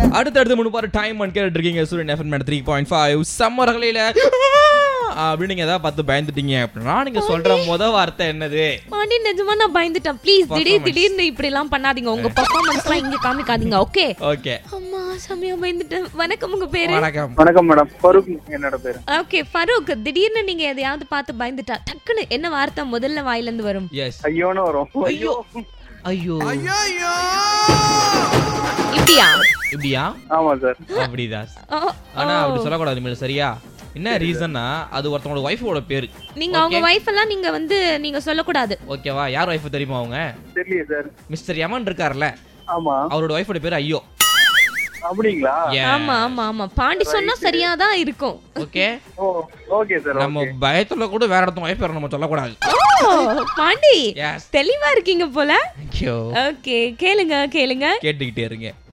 அடுத்தடுத்து மூணு பாரு டைம் அண்ட் கேட்டு இருக்கீங்க Suryan FM three point five summer ரகலையில அப்படின்னு நீங்க ஏதாவது பார்த்து பயந்துட்டீங்க அப்படின்னா நீங்க சொல்ற முத வார்த்தை என்னது பாண்டி நிஜமா நான் பயந்துட்டேன் ப்ளீஸ் திடீர் Performance. திடீர்னு இப்படி எல்லாம் பண்ணாதீங்க உங்க பெர்ஃபார்மன்ஸ்லாம் இங்க காமிக்காதீங்க ஓகே ஓகே அம்மா செமையா பயந்துட்டேன் வணக்கம் உங்க பேரு வணக்கம் வணக்கம் மேடம் ஃபருக் என்னோட பேரு ஓகே ஃபரூக் திடீர்னு நீங்க எதையாவது பார்த்து பயந்துட்டா டக்குன்னு என்ன வார்த்தை முதல்ல வாயில இருந்து வரும் எஸ் ஐயோன்னு வரும் ஐயோ ஐயோ இப்படியா இப்படியா ஆமா சார் அப்படிதான் ஓ, ஆனா ஓ. அப்படி சொல்லக்கூடாது மேல சரியா என்ன ரீசன்னா அது ஒருத்தவங்களோட ஒய்ஃபோட பேரு நீங்க அவங்க வைஃப் எல்லாம் நீங்க வந்து நீங்க சொல்லக்கூடாது ஓகேவா யார் ஒய்ஃப் தெரியுமா அவங்க தெரியலையே சார் மிஸ்டர் யமன் இருக்கார்ல ஆமா அவரோட ஒய்ஃபோட பேரு ஐயோ அப்படிங்களா ஆமா ஆமா ஆமா பாண்டி சொன்னா சரியா தான் இருக்கும் ஓகே ஓ ஓகே சார் நம்ம பயத்துல கூட வேற ஒருத்தவங்க ஒய்ஃப் பேரை நம்ம சொல்லக்கூடாது ஓ பாண்டி எஸ் தெளிவா இருக்கீங்க போல தேங்க்யூ ஓகே கேளுங்க கேளுங்க கேட்டுக்கிட்டே இருங்க